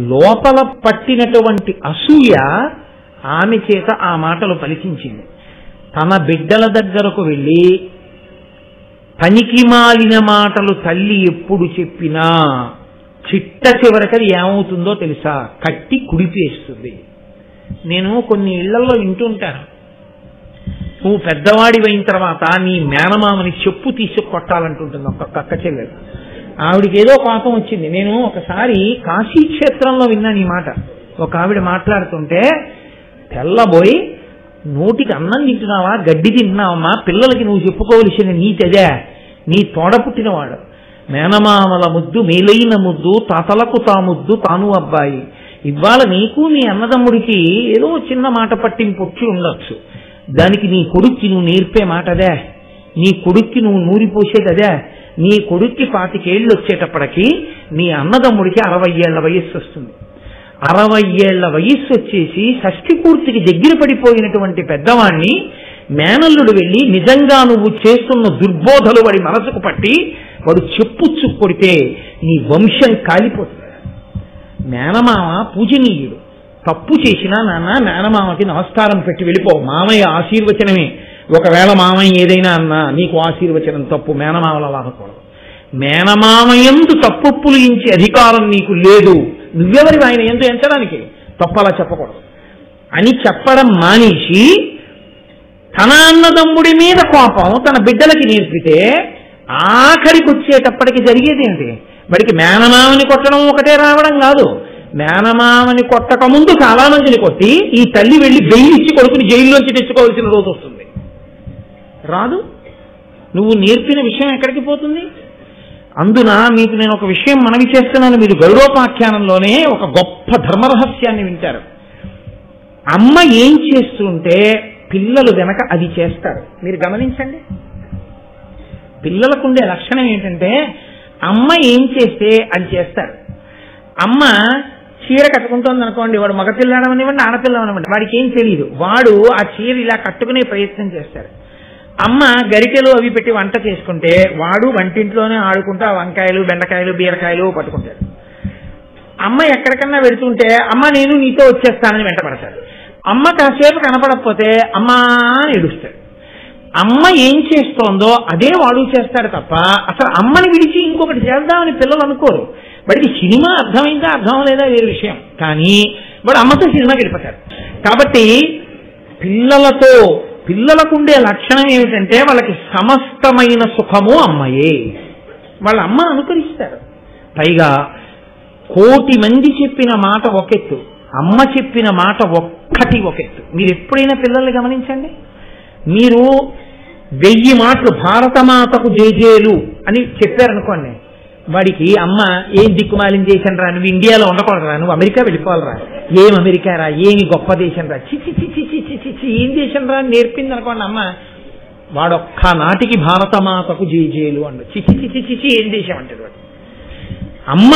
లోపల పట్టినటువంటి అసూయ ఆమె చేత ఆ మాటలు పలికించింది తన బిడ్డల దగ్గరకు వెళ్ళి పనికి మాలిన మాటలు తల్లి ఎప్పుడు చెప్పినా చిట్ట చివరికి అది ఏమవుతుందో తెలుసా కట్టి కుడిపేస్తుంది నేను కొన్ని ఇళ్లలో వింటుంటాను నువ్వు పెద్దవాడి అయిన తర్వాత నీ మేనమామని చెప్పు తీసి కొట్టాలంటుంటుంది ఒక కక్క చెల్లెలు ఆవిడికి ఏదో పాపం వచ్చింది నేను ఒకసారి కాశీ క్షేత్రంలో విన్నాను ఈ మాట ఒక ఆవిడ మాట్లాడుతుంటే తెల్లబోయి నోటికి అన్నం తింటున్నావా గడ్డి తింటున్నావమ్మా పిల్లలకి నువ్వు చెప్పుకోవలసిన నీతి అదే నీ తోడ పుట్టినవాడు మేనమామల ముద్దు మేలైన ముద్దు తాతలకు తా ముద్దు తాను అబ్బాయి ఇవాళ నీకు నీ అన్నదమ్ముడికి ఏదో చిన్న మాట పట్టింపు వచ్చి ఉండొచ్చు దానికి నీ కొడుక్కి నువ్వు నేర్పే మాట అదే నీ కొడుక్కి నువ్వు నూరిపోసేది అదే నీ కొడుక్కి పాతికేళ్ళు వచ్చేటప్పటికి నీ అన్నదమ్ముడికి అరవై ఏళ్ల వయస్సు వస్తుంది అరవై ఏళ్ల వయస్సు వచ్చేసి షష్ఠి పూర్తికి దగ్గర పడిపోయినటువంటి పెద్దవాణ్ణి మేనల్లుడు వెళ్ళి నిజంగా నువ్వు చేస్తున్న దుర్బోధలు వాడి మనసుకు పట్టి వాడు చెప్పుచ్చు కొడితే నీ వంశం కాలిపోతుంది మేనమామ పూజనీయుడు తప్పు చేసినా నాన్న మేనమామకి నమస్కారం పెట్టి వెళ్ళిపో మామయ్య ఆశీర్వచనమే ఒకవేళ మామయ్య ఏదైనా అన్నా నీకు ఆశీర్వచనం తప్పు మేనమామల వాడకూడదు మేనమామయందు తప్పులు ఇంచే అధికారం నీకు లేదు నువ్వెవరి ఆయన ఎందు ఎంచడానికి తప్పలా చెప్పకూడదు అని చెప్పడం మానేసి తన అన్నదమ్ముడి మీద కోపం తన బిడ్డలకి నేర్పితే ఆఖరికి వచ్చేటప్పటికి జరిగేది ఏంటి వాడికి మేనమామని కొట్టడం ఒకటే రావడం కాదు మేనమామని కొట్టక ముందు చాలా మందిని కొట్టి ఈ తల్లి వెళ్ళి బెయిల్ ఇచ్చి కొడుకుని జైల్లోంచి తెచ్చుకోవాల్సిన రోజు వస్తుంది రాదు నువ్వు నేర్పిన విషయం ఎక్కడికి పోతుంది అందున మీకు నేను ఒక విషయం మనవి చేస్తున్నాను మీరు గౌరవపాఖ్యానంలోనే ఒక గొప్ప ధర్మరహస్యాన్ని వింటారు అమ్మ ఏం చేస్తుంటే పిల్లలు వెనక అది చేస్తారు మీరు గమనించండి పిల్లలకుండే లక్షణం ఏంటంటే అమ్మ ఏం చేస్తే అది చేస్తారు అమ్మ చీర కట్టుకుంటోంది అనుకోండి వాడు మగపిల్లడమనివ్వండి ఆడపిల్లమనివ్వండి వాడికి ఏం తెలియదు వాడు ఆ చీర ఇలా కట్టుకునే ప్రయత్నం చేస్తాడు అమ్మ గరిటెలు అవి పెట్టి వంట చేసుకుంటే వాడు వంటింట్లోనే ఆడుకుంటూ ఆ వంకాయలు బెండకాయలు బీరకాయలు పట్టుకుంటాడు అమ్మ ఎక్కడికన్నా వెళుతుంటే అమ్మ నేను నీతో వచ్చేస్తానని వెంటపడతాడు అమ్మ కాసేపు కనపడకపోతే అమ్మా అని ఏడుస్తాడు అమ్మ ఏం చేస్తోందో అదే వాడు చేస్తాడు తప్ప అసలు అమ్మని విడిచి ఇంకొకటి చేద్దామని పిల్లలు అనుకోరు వాడికి సినిమా అర్థమైందా అర్థం లేదా వేరే విషయం కానీ వాడు అమ్మతో సినిమాకి వెళ్ళిపోతాడు కాబట్టి పిల్లలతో పిల్లలకుండే లక్షణం ఏమిటంటే వాళ్ళకి సమస్తమైన సుఖము అమ్మయే వాళ్ళ అమ్మ అనుకరిస్తారు పైగా కోటి మంది చెప్పిన మాట ఒకెత్తు అమ్మ చెప్పిన మాట ఒక్కటి ఒకెత్తు మీరు ఎప్పుడైనా పిల్లల్ని గమనించండి మీరు వెయ్యి మాటలు భారతమాతకు జేజేలు అని చెప్పారనుకోండి వాడికి అమ్మ ఏం దిక్కుమాలిన దేశం రా నువ్వు ఇండియాలో ఉండకూడదురా నువ్వు అమెరికా వెళ్ళిపోవాలరా ఏం అమెరికా రా ఏమి గొప్ప దేశం రా చిచి చిచి చిచి చిచి ఏం దేశం రా అని నేర్పింది అనుకోండి అమ్మ వాడొక్క నాటికి భారతమాతకు జేజేలు అండు చిచి చిచి చిచి ఏం దేశం అంటాడు వాడు అమ్మ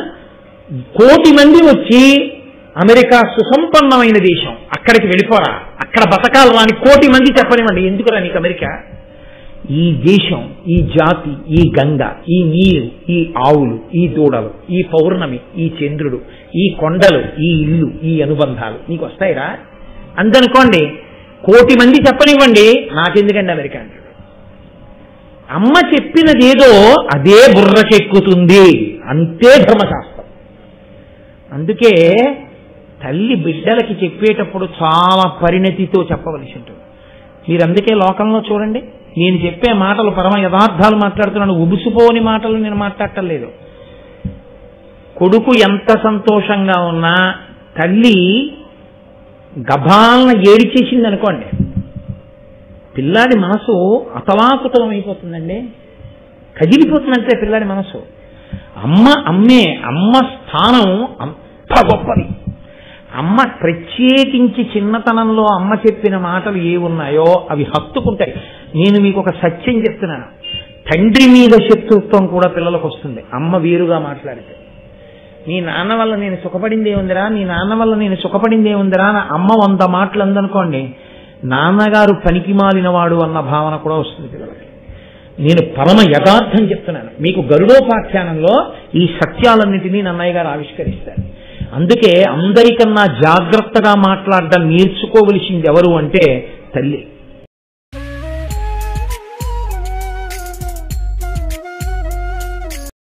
కోటి మంది వచ్చి అమెరికా సుసంపన్నమైన దేశం అక్కడికి వెళ్ళిపోరా అక్కడ బతకాలి రాని కోటి మంది చెప్పనివ్వండి ఎందుకురా నీకు అమెరికా ఈ దేశం ఈ జాతి ఈ గంగ ఈ నీరు ఈ ఆవులు ఈ దూడలు ఈ పౌర్ణమి ఈ చంద్రుడు ఈ కొండలు ఈ ఇల్లు ఈ అనుబంధాలు నీకు వస్తాయిరా అందనుకోండి కోటి మంది చెప్పనివ్వండి నాకెందుకండి అమెరికా అంటాడు అమ్మ చెప్పినదేదో అదే బుర్రకెక్కుతుంది అంతే ధర్మశాస్త్రం అందుకే తల్లి బిడ్డలకి చెప్పేటప్పుడు చాలా పరిణతితో చెప్పవలసి ఉంటుంది మీరు అందుకే లోకంలో చూడండి నేను చెప్పే మాటలు పరమ యథార్థాలు మాట్లాడుతున్నాను ఉబుసుపోని మాటలు నేను మాట్లాడటం లేదు కొడుకు ఎంత సంతోషంగా ఉన్నా తల్లి గభాలన ఏడిచేసింది అనుకోండి పిల్లాడి మనసు అతలాకుతలం అయిపోతుందండి కదిలిపోతుందంటే పిల్లాడి మనసు అమ్మ అమ్మే అమ్మ స్థానం అంత గొప్పది అమ్మ ప్రత్యేకించి చిన్నతనంలో అమ్మ చెప్పిన మాటలు ఏ ఉన్నాయో అవి హత్తుకుంటాయి నేను మీకు ఒక సత్యం చెప్తున్నాను తండ్రి మీద శత్రుత్వం కూడా పిల్లలకు వస్తుంది అమ్మ వేరుగా మాట్లాడితే నీ నాన్న వల్ల నేను సుఖపడిందే ఉందిరా నీ నాన్న వల్ల నేను సుఖపడిందే ఉందిరా అని అమ్మ వంద మాటలు అందనుకోండి నాన్నగారు పనికి మాలినవాడు అన్న భావన కూడా వస్తుంది పిల్లలకి నేను పరమ యథార్థం చెప్తున్నాను మీకు గరుడోపాఖ్యానంలో ఈ సత్యాలన్నింటినీ నన్నయ్య గారు ఆవిష్కరిస్తారు అందుకే అందరికన్నా జాగ్రత్తగా మాట్లాడడం నేర్చుకోవలసింది ఎవరు అంటే తల్లి